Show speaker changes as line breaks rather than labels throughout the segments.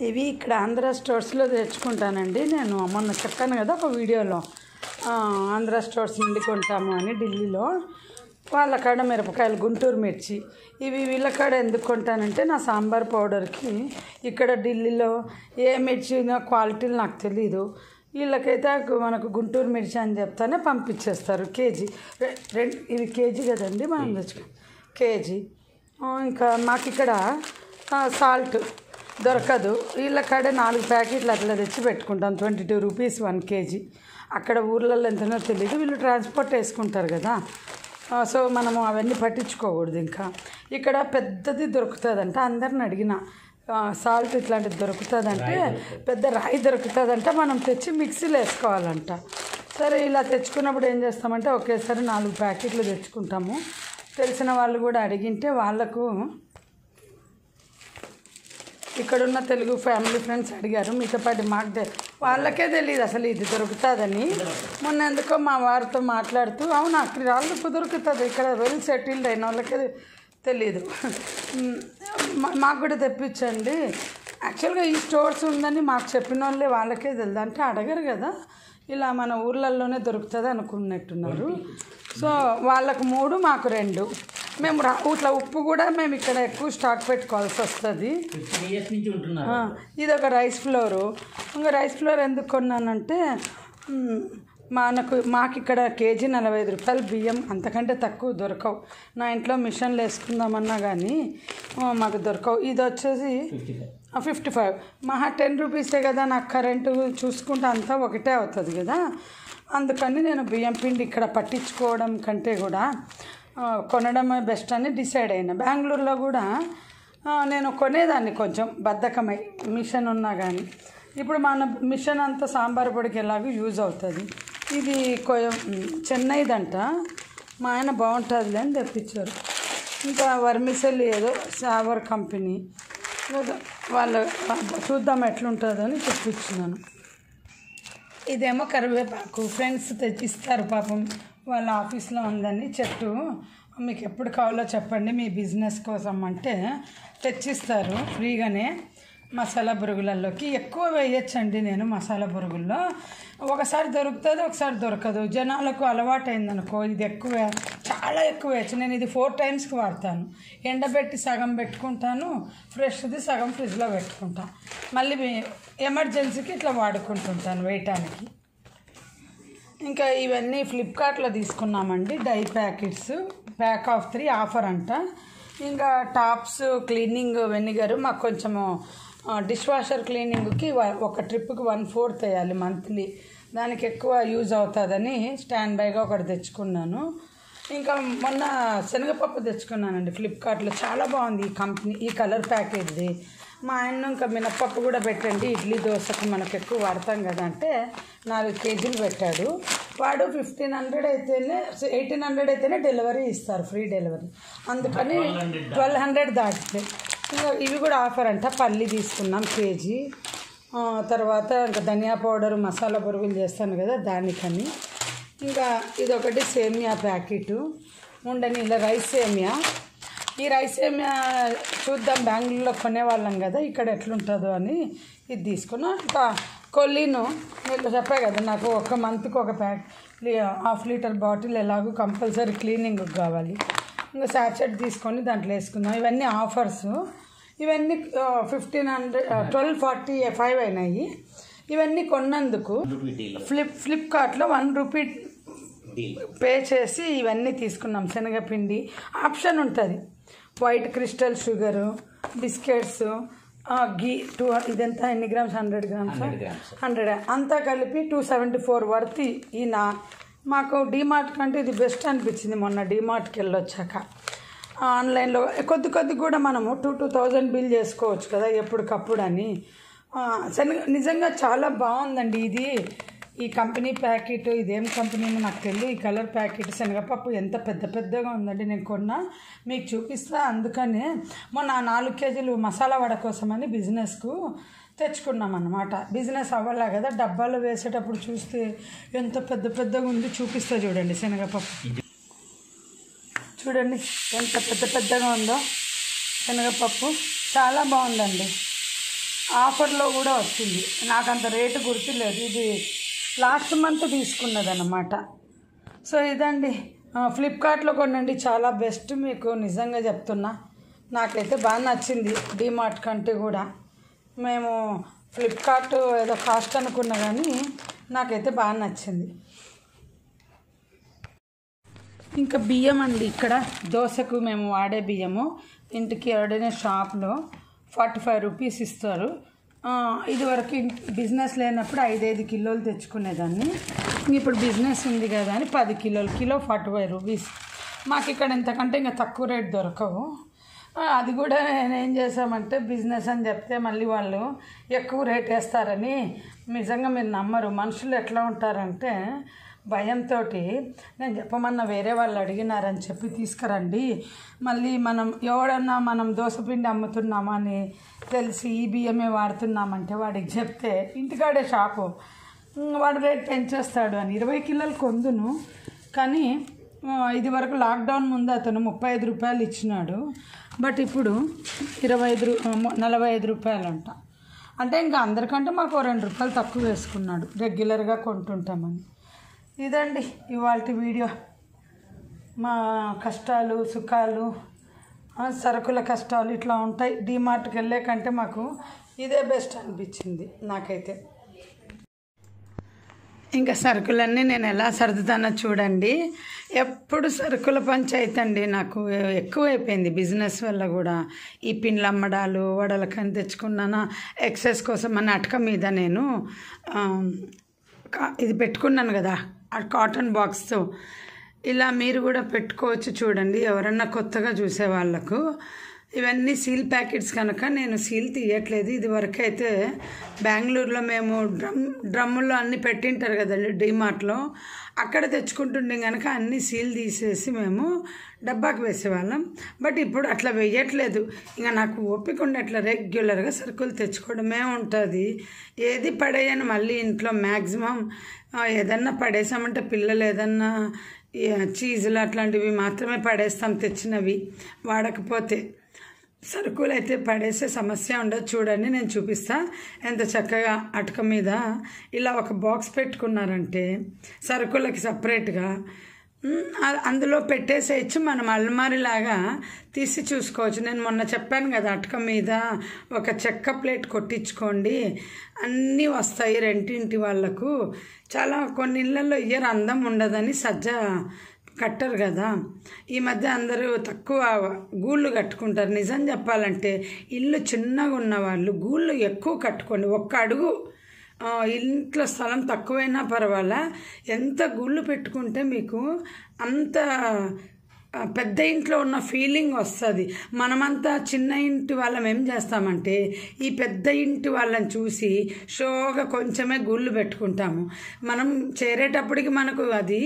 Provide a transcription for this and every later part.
ఇవి ఇక్కడ ఆంధ్ర స్టోర్స్లో తెచ్చుకుంటానండి నేను మొన్న చెప్పాను కదా ఒక వీడియోలో ఆ, ఆంధ్ర స్టోర్స్ నుండి కొంటాము అని ఢిల్లీలో వాళ్ళ కాడ మిరపకాయలు గుంటూరు మిర్చి ఇవి వీళ్ళ కాడ ఎందుకు కొంటానంటే నా సాంబార్ పౌడర్కి ఇక్కడ ఢిల్లీలో ఏ మిర్చి క్వాలిటీలు నాకు తెలీదు వీళ్ళకైతే మనకు గుంటూరు మిర్చి అని చెప్తానే పంపించేస్తారు కేజీ రె- రెండు ఇవి కేజీ కదండి మనం తెచ్చుకో కేజీ ఆ, ఇంకా మాకు ఇక్కడ సాల్ట్ దొరకదు వీళ్ళ కాడే నాలుగు ప్యాకెట్లు అట్లా తెచ్చి పెట్టుకుంటాం twenty two rupees one kg అక్కడ ఊర్లలో ఎంతనో తెలియదు వీళ్ళు ట్రాన్స్పోర్ట్ వేసుకుంటారు కదా ఆ, సో మనము అవన్నీ పట్టించుకోకూడదు ఇంకా ఇక్కడ పెద్దది దొరుకుతుందంట అందరిని అడిగిన ఆ, సాల్ట్ ఇట్లాంటిది దొరుకుతుందంటే పెద్ద రాయి దొరుకుతుందంటే మనం తెచ్చి మిక్సీలో వేసుకోవాలంట సరే ఇలా తెచ్చుకున్నప్పుడు ఏం చేస్తామంటే ఒకేసారి నాలుగు ప్యాకెట్లు తెచ్చుకుంటాము తెలిసిన వాళ్ళు కూడా అడిగింటే వాళ్ళకు ఇక్కడున్న తెలుగు ఫ్యామిలీ ఫ్రెండ్స్ అడిగారు మీతో పాటు మాకు తె- వాళ్ళకే తెలియదు అసలు ఇది దొరుకుతుందని మొన్న ఎందుకో మా వారితో మాట్లాడుతూ అవును అక్కడ వాళ్ళకు దొరుకుతుంది ఇక్కడ వెల్ సెటిల్డ్ అయిన వాళ్ళకే తెలియదు మ్, మా- మాకు కూడా తెప్పించండి యాక్చువల్గా ఈ స్టోర్స్ ఉందని మాకు చెప్పిన వాళ్ళే వాళ్ళకే తెలియదు అంటే అడగరు కదా ఇలా మన ఊర్లలోనే దొరుకుతుంది అనుకున్నట్టున్నారు సో వాళ్ళకు మూడు మాకు రెండు మేము రా ఇట్లా ఉప్పు కూడా మేము ఇక్కడ ఎక్కువ స్టాక్ పెట్టుకోవాల్సి వస్తుంది
ఫిఫ్టీన్ ఇయర్స్ నుంచి ఉంటున్నారు
ఆ, ఇది ఒక రైస్ ఫ్లోరు ఇంకా రైస్ ఫ్లోర్ ఎందుకు కొన్నానంటే మ్, మనకు మాకు ఇక్కడ కేజీ నలభై ఐదు రూపాయలు బియ్యం అంతకంటే తక్కువ దొరకవు నా ఇంట్లో మిషన్లు వేసుకుందామన్నా కానీ ఆ, మాకు దొరకవు ఇది వచ్చేసి
ఫిఫ్టీ ఫైవ్
ఫిఫ్టీ ఫైవ్ మహా టెన్ రూపీసే కదా నాకు కరెంటు చూసుకుంటే అంతా ఒకటే అవుతుంది కదా అందుకని నేను బియ్యం పిండి ఇక్కడ పట్టించుకోవడం కంటే కూడా ఆ, కొనడమే బెస్ట్ అని డిసైడ్ అయినా బెంగళూరులో కూడా ఆ, నేను కొనేదాన్ని కొంచెం బద్ధకమై మిషన్ ఉన్నా కానీ ఇప్పుడు మన మిషన్ అంతా సాంబార్ పొడికి ఎలాగో యూజ్ అవుతుంది ఇది కొయ చెన్నైదంట మా ఆయన బాగుంటుందిలే అని తెప్పించారు ఇంకా వర్మిసెల్ ఏదో సావర్ కంపెనీ ఏదో వాళ్ళ చూద్దాం ఎట్లుంటుందో అని తెప్పించినాను ఇదేమో కరివేపాకు ఫ్రెండ్స్ తెచ్చిస్తారు పాపం వాళ్ళ ఆఫీస్లో ఉందని చెట్టు మీకు ఎప్పుడు కావాలో చెప్పండి మీ బిజినెస్ కోసం అంటే తెచ్చిస్తారు ఫ్రీగానే మసాలా బురుగులలోకి ఎక్కువ వేయచ్చండి నేను మసాలా బురుగుల్లో ఒకసారి దొరుకుతుంది ఒకసారి దొరకదు జనాలకు అలవాటు అయిందనుకో ఇది ఎక్కువ చాలా ఎక్కువ వేయచ్చు నేను ఇది ఫోర్ టైమ్స్కి వాడతాను ఎండబెట్టి సగం పెట్టుకుంటాను ఫ్రెష్ది సగం ఫ్రిడ్జ్లో పెట్టుకుంటాను మళ్ళీ ఎమర్జెన్సీకి ఇట్లా వాడుకుంటుంటాను వేయటానికి ఇంకా ఇవన్నీ ఫ్లిప్కార్ట్లో తీసుకున్నామండి dye packets pack of three offer అంట ఇంకా టాప్స్ క్లీనింగ్ వెనిగర్ మాకు కొంచెము డిష్ వాషర్ క్లీనింగ్కి ఒక ట్రిప్కి వన్ ఫోర్త్ వేయాలి మంత్లీ దానికి ఎక్కువ యూజ్ అవుతుందని స్టాండ్ బైగా ఒకటి తెచ్చుకున్నాను ఇంకా మొన్న శనగపప్పు తెచ్చుకున్నానండి ఫ్లిప్కార్ట్లో చాలా బాగుంది ఈ కంపెనీ ఈ కలర్ ప్యాకేజ్ది మా ఆయన ఇంకా మినప్పప్పు కూడా పెట్టండి ఇడ్లీ దోశకు మనకు ఎక్కువ వాడతాం కదా అంటే నాలుగు కేజీలు పెట్టాడు వాడు ఫిఫ్టీన్ హండ్రెడ్ అయితేనే ఎయిటీన్ హండ్రెడ్ అయితేనే డెలివరీ ఇస్తారు ఫ్రీ డెలివరీ అందుకని ట్వెల్వ్ హండ్రెడ్ దాటితే ఇంకా ఇవి కూడా ఆఫర్ అంట పల్లి తీసుకున్నాం కేజీ ఆ, తర్వాత ఇంకా ధనియా పౌడర్ మసాలా బొరుగులు చేస్తాను కదా దానికని ఇంకా ఇదొకటి సేమియా ప్యాకెట్ ఉండని ఇలా రైస్ సేమియా ఈ రైస్ సేమియా చూద్దాం బెంగళూరులో కొనేవాళ్ళం కదా ఇక్కడ ఎట్లుంటుందో అని ఇది తీసుకున్నాం ఇంకా కొల్లీను మీకు చెప్పా కదా నాకు ఒక మంత్కి ఒక ప్యాక్ హాఫ్ లీటర్ బాటిల్ ఎలాగో కంపల్సరీ క్లీనింగ్ కావాలి ఇంకా శాచెట్ తీసుకొని దాంట్లో వేసుకుందాం ఇవన్నీ ఆఫర్స్ ఇవన్నీ fifteen hundred twelve forty five అయినాయి ఇవన్నీ కొన్నందుకు
రూపీ డీల్
ఫ్లిప్ ఫ్లిప్కార్ట్లో వన్ రూపీ
డీల్
పే చేసి ఇవన్నీ తీసుకున్నాం శనగపిండి ఆప్షన్ ఉంటుంది white crystal sugar biscuits ghee two ఇదంతా ఎన్ని grams hundred grams
100 grams.
Hundred అంతా కలిపి టూ సెవెంటీ ఫోర్ వర్త్ ఈయన మాకు డీమార్ట్ కంటే ఇది బెస్ట్ అనిపించింది మొన్న డీమార్ట్కి వెళ్ళొచ్చాక ఆన్లైన్లో కొద్ది కొద్ది కూడా మనము టూ టూ థౌజండ్ బిల్ చేసుకోవచ్చు కదా ఎప్పటికప్పుడు అని ఆ, శనగ నిజంగా చాలా బాగుందండి ఇది ఈ కంపెనీ ప్యాకెట్ ఇదేం కంపెనీనో నాకు తెలియదు ఈ కలర్ ప్యాకెట్ శనగపప్పు ఎంత పెద్ద పెద్దగా ఉందండి నేను కొన్నా మీకు చూపిస్తా అందుకనే మొన్న ఆ నాలుగు కేజీలు మసాలా వడ కోసమని బిజినెస్కు తెచ్చుకున్నాం అన్నమాట బిజినెస్ అవ్వాలా కదా డబ్బాలో వేసేటప్పుడు చూస్తే ఎంత పెద్ద పెద్దగా ఉంది చూపిస్తా చూడండి శనగపప్పు చూడండి ఎంత పెద్ద పెద్దగా ఉందో శనగపప్పు చాలా బాగుందండి ఆఫర్లో కూడా వచ్చింది నాకు అంత రేటు గుర్తులేదు ఇది లాస్ట్ మంత్ తీసుకున్నదన్నమాట సో ఇదండి ఆ, ఫ్లిప్కార్ట్లో కొనండి చాలా బెస్ట్ మీకు నిజంగా చెప్తున్నా నాకైతే బాగా నచ్చింది డిమార్ట్ కంటే కూడా మేము ఫ్లిప్కార్ట్ ఏదో కాస్ట్ అనుకున్నా కానీ నాకైతే బాగా నచ్చింది ఇంకా బియ్యం అండి ఇక్కడ దోశకు మేము వాడే బియ్యము ఇంటికి ఎవడైనా షాప్లో ఫార్టీ ఫైవ్ రూపీస్ ఇస్తారు ఆ, ఇదివరకు ఇన్- బిజినెస్ లేనప్పుడు ఐదైదు కిలోలు తెచ్చుకునేదాన్ని ఇప్పుడు బిజినెస్ ఉంది కదా అని పది కిలోలు కిలో ఫార్టీ ఫైవ్ రూపీస్ మాకు ఇక్కడ ఇంతకంటే ఇంకా తక్కువ రేట్ దొరకవు ఆ, అది కూడా నేను ఏం చేసామంటే బిజినెస్ అని చెప్తే మళ్ళీ వాళ్ళు ఎక్కువ రేట్ వేస్తారని నిజంగా మీరు నమ్మరు మనుషులు ఎట్లా ఉంటారంటే భయంతో నేను చెప్పమన్నా వేరే వాళ్ళు అడిగినారని చెప్పి తీసుకురండి మళ్ళీ మనం ఎవడన్నా మనం దోసపిండి అమ్ముతున్నామా అని తెలిసి ఈ బియ్యమే వాడుతున్నామంటే వాడికి చెప్తే ఇంటికాడే షాపు ఉమ్, వాడు రేట్ పెంచేస్తాడు అని ఇరవై కిలోలు కొందును కానీ ఆ, ఇది వరకు లాక్డౌన్ ముందు అతను ముప్పై ఐదు రూపాయలు ఇచ్చినాడు బట్ ఇప్పుడు ఇరవై ఐదు రూ- మ- నలభై ఐదు రూపాయలు అంట అంటే ఇంకా అందరికంటే మాకు ఓ రెండు రూపాయలు తక్కువ వేసుకున్నాడు రెగ్యులర్గా కొంటుంటామని ఇదండి ఇవాళ వీడియో మా కష్టాలు సుఖాలు ఆ, సరుకుల కష్టాలు ఇట్లా ఉంటాయి డీమార్ట్కి వెళ్ళే కంటే మాకు ఇదే బెస్ట్ అనిపించింది నాకైతే ఇంకా సరుకులన్నీ నేను ఎలా సర్దుతానో చూడండి ఎప్పుడు సరుకుల పంచాయతీ అండి నాకు ఎక్కువైపోయింది బిజినెస్ వల్ల కూడా ఈ పిన్లు అమ్మడాలు వడలకని తెచ్చుకున్నానా ఎక్సెస్ కోసం అని అటక మీద నేను ఆ, కా- ఇది పెట్టుకున్నాను కదా ఆ కాటన్ బాక్స్తో ఇలా మీరు కూడా పెట్టుకోవచ్చు చూడండి ఎవరన్నా కొత్తగా చూసే వాళ్ళకు ఇవన్నీ సీల్ ప్యాకెట్స్ కనుక నేను సీల్ తీయట్లేదు ఇది వరకు అయితే బెంగళూరులో మేము డ్రమ్ డ్రమ్ముల్లో అన్ని పెట్టింటారు కదండి డీమార్ట్లో అక్కడ తెచ్చుకుంటుండే కనుక అన్ని సీల్ తీసేసి మేము డబ్బాకి వేసేవాళ్ళం బట్ ఇప్పుడు అట్లా వేయట్లేదు ఇంకా నాకు ఓపిక ఉండట్లా రెగ్యులర్గా సరుకులు తెచ్చుకోవడమే ఉంటుంది ఏది పడేయను మళ్ళీ ఇంట్లో మ్యాక్సిమం ఏదన్నా పడేసామంటే పిల్లలు ఏదన్నా ఈ చీజులు అట్లాంటివి మాత్రమే పడేస్తాం తెచ్చినవి వాడకపోతే సరుకులు అయితే పడేసే సమస్య ఉండదు చూడండి నేను చూపిస్తా ఎంత చక్కగా అటక మీద ఇలా ఒక బాక్స్ పెట్టుకున్నారంటే సరుకులకి సపరేట్గా మ్, అ- అందులో పెట్టేసేయచ్చు మనం అల్మారిలాగా తీసి చూసుకోవచ్చు నేను మొన్న చెప్పాను కదా అటక మీద ఒక చెక్క ప్లేట్ కొట్టించుకోండి అన్నీ వస్తాయి రెంటింటి వాళ్ళకు చాలా కొన్ని ఇళ్ళల్లో ఇయ్యరు అందం ఉండదని సజ్జ కట్టరు కదా ఈ మధ్య అందరూ తక్కువ గూళ్ళు కట్టుకుంటారు నిజం చెప్పాలంటే ఇల్లు చిన్నగా ఉన్న వాళ్ళు గూళ్ళు ఎక్కువ కట్టుకోండి ఒక్క అడుగు ఆ, ఇంట్లో స్థలం తక్కువైనా పర్వాలా ఎంత గుళ్ళు పెట్టుకుంటే మీకు అంత ఆ, పెద్ద ఇంట్లో ఉన్న ఫీలింగ్ వస్తుంది మనమంతా చిన్న ఇంటి వాళ్ళం ఏం చేస్తామంటే ఈ పెద్ద ఇంటి వాళ్ళని చూసి షోగా కొంచెమే గుళ్ళు పెట్టుకుంటాము మనం చేరేటప్పటికి మనకు అది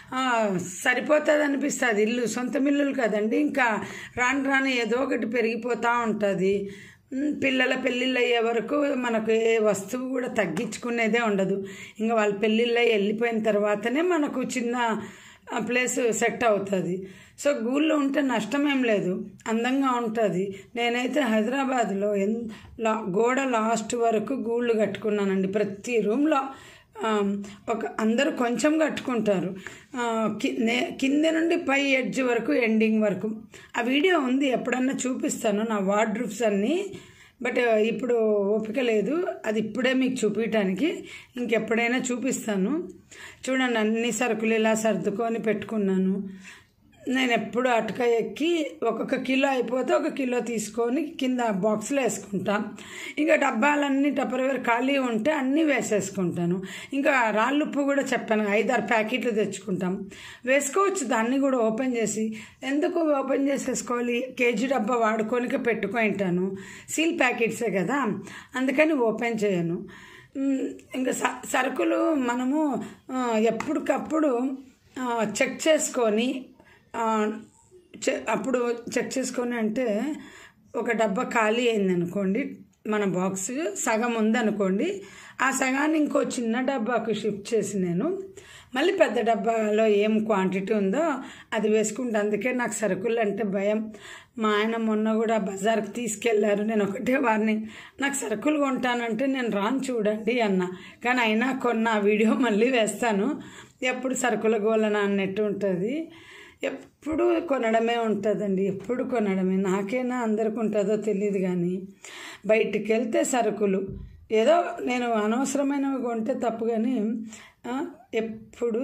సరిపోతుంది అనిపిస్తుంది ఇల్లు సొంత ఇల్లులు కదండి ఇంకా రాను రాను ఏదో ఒకటి పెరిగిపోతూ ఉంటుంది ఉమ్, పిల్లల పెళ్ళిళ్ళు అయ్యే వరకు మనకు ఏ వస్తువు కూడా తగ్గించుకునేదే ఉండదు ఇంకా వాళ్ళ పెళ్ళిళ్ళు అయ్యి వెళ్ళిపోయిన తర్వాతనే మనకు చిన్న ఆ, ప్లేస్ సెట్ అవుతుంది సో గూళ్ళు ఉంటే నష్టం ఏం లేదు అందంగా ఉంటుంది నేనైతే హైదరాబాద్లో ఎన్ లా గోడ లాస్ట్ వరకు గూళ్ళు కట్టుకున్నానండి ప్రతి రూమ్లో ఆ, ఒక అందరూ కొంచెం కట్టుకుంటారు ఆ, కి- నే- కింద నుండి పై ఎడ్జ్ వరకు ఎండింగ్ వరకు ఆ వీడియో ఉంది ఎప్పుడన్నా చూపిస్తాను నా వార్డ్రూఫ్స్ అన్నీ బట్ ఇప్పుడు ఓపిక లేదు అది ఇప్పుడే మీకు చూపించడానికి ఇంకెప్పుడైనా చూపిస్తాను చూడండి అన్ని సరుకులు ఇలా సర్దుకొని పెట్టుకున్నాను నేను ఎప్పుడు అటక ఎక్కి ఒక్కొక్క కిలో అయిపోతే ఒక కిలో తీసుకొని కింద బాక్స్లో వేసుకుంటా ఇంకా డబ్బాలన్నీ టపర్వేర్ ఖాళీ ఉంటే అన్నీ వేసేసుకుంటాను ఇంకా రాళ్ళుప్పు కూడా చెప్పాను ఐదారు ప్యాకెట్లు తెచ్చుకుంటాం వేసుకోవచ్చు దాన్ని కూడా ఓపెన్ చేసి ఎందుకు ఓపెన్ చేసేసుకోవాలి కేజీ డబ్బా వాడుకోనికే పెట్టుకుంటాను సీల్ ప్యాకెట్సే కదా అందుకని ఓపెన్ చేయను మ్, ఇంకా స- సరుకులు మనము ఆ, ఎప్పటికప్పుడు ఆ, చెక్ చేసుకొని ఆ, చె- అప్పుడు చెక్ చేసుకొని అంటే ఒక డబ్బా ఖాళీ అయింది అనుకోండి మన బాక్స్ సగం ఉందనుకోండి ఆ సగాన్ని ఇంకో చిన్న డబ్బాకు షిఫ్ట్ చేసి నేను మళ్ళీ పెద్ద డబ్బాలో ఏం క్వాంటిటీ ఉందో అది వేసుకుంటా అందుకే నాకు సరుకులు అంటే భయం మా ఆయన మొన్న కూడా బజార్కి తీసుకెళ్లారు నేను ఒకటే వారిని నాకు సరుకులు కొంటానంటే నేను రాను చూడండి అన్న కానీ అయినా కొన్న వీడియో మళ్ళీ వేస్తాను ఎప్పుడు సరుకుల గోలన అన్నట్టు ఉంటుంది ఎప్పుడు కొనడమే ఉంటుందండి ఎప్పుడు కొనడమే నాకేనా అందరికి ఉంటుందో తెలియదు కానీ బయటికి వెళ్తే సరుకులు ఏదో నేను అనవసరమైనవి కొంటే తప్పు కానీ ఆ, ఎప్పుడు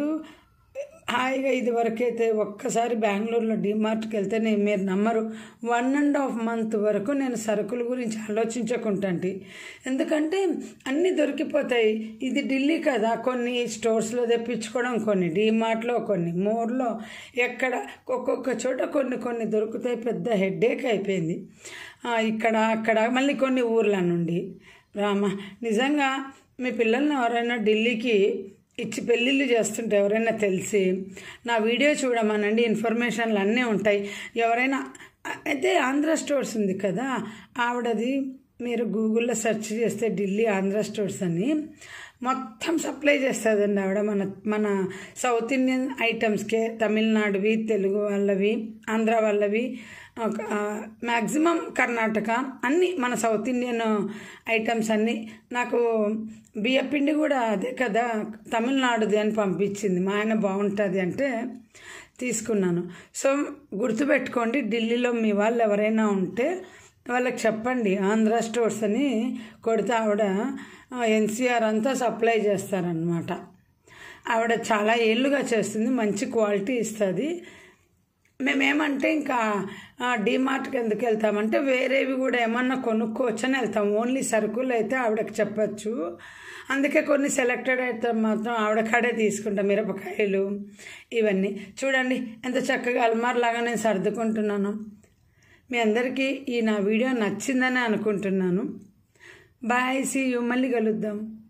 హాయిగా ఇది వరకైతే ఒక్కసారి బెంగళూరులో డిమార్ట్కి వెళ్తే నేను మీరు నమ్మరు వన్ అండ్ హాఫ్ మంత్ వరకు నేను సరుకుల గురించి ఆలోచించకుంటాంటి ఎందుకంటే అన్నీ దొరికిపోతాయి ఇది ఢిల్లీ కదా కొన్ని స్టోర్స్లో తెప్పించుకోవడం కొన్ని డిమార్ట్లో కొన్ని మోర్లో ఎక్కడ ఒక్కొక్క చోట కొన్ని కొన్ని దొరుకుతాయి పెద్ద హెడ్ఏక్ అయిపోయింది ఆ, ఇక్కడ అక్కడ మళ్ళీ కొన్ని ఊర్ల నుండి రామ నిజంగా మీ పిల్లల్ని ఎవరైనా ఢిల్లీకి ఇచ్చి పెళ్ళిళ్ళు చేస్తుంటే ఎవరైనా తెలిసి నా వీడియో చూడమనండి ఇన్ఫర్మేషన్లు అన్నీ ఉంటాయి ఎవరైనా అయితే ఆంధ్ర స్టోర్స్ ఉంది కదా ఆవిడది మీరు గూగుల్లో సెర్చ్ చేస్తే ఢిల్లీ ఆంధ్ర స్టోర్స్ అని మొత్తం సప్లై చేస్తుందండి ఆవిడ మన మన సౌత్ ఇండియన్ ఐటమ్స్కే తమిళనాడువి తెలుగు వాళ్ళవి ఆంధ్ర వాళ్ళవి మ్యాక్సిమం కర్ణాటక అన్నీ మన సౌత్ ఇండియన్ ఐటమ్స్ అన్నీ నాకు బియ్యపిండి కూడా అదే కదా తమిళనాడుది అని పంపించింది మా ఆయన బాగుంటుంది అంటే తీసుకున్నాను సో గుర్తుపెట్టుకోండి ఢిల్లీలో మీ వాళ్ళు ఎవరైనా ఉంటే వాళ్ళకి చెప్పండి ఆంధ్ర స్టోర్స్ అని కొడితే ఆవిడ ఎన్సీఆర్ అంతా సప్లై చేస్తారనమాట ఆవిడ చాలా ఏళ్ళుగా చేస్తుంది మంచి క్వాలిటీ ఇస్తుంది మేమేమంటే ఇంకా డిమార్ట్కి ఎందుకు వెళ్తామంటే వేరేవి కూడా ఏమన్నా కొనుక్కోవచ్చని వెళ్తాం ఓన్లీ సరుకులు అయితే ఆవిడకి చెప్పచ్చు అందుకే కొన్ని సెలెక్టెడ్ అయితే మాత్రం ఆవిడ కాడే తీసుకుంటాం మిరపకాయలు ఇవన్నీ చూడండి ఎంత చక్కగా అల్మార్ లాగా నేను సర్దుకుంటున్నాను మీ అందరికీ ఈ నా వీడియో నచ్చిందని అనుకుంటున్నాను బాయ్ సీ యూ మళ్ళీ కలుద్దాం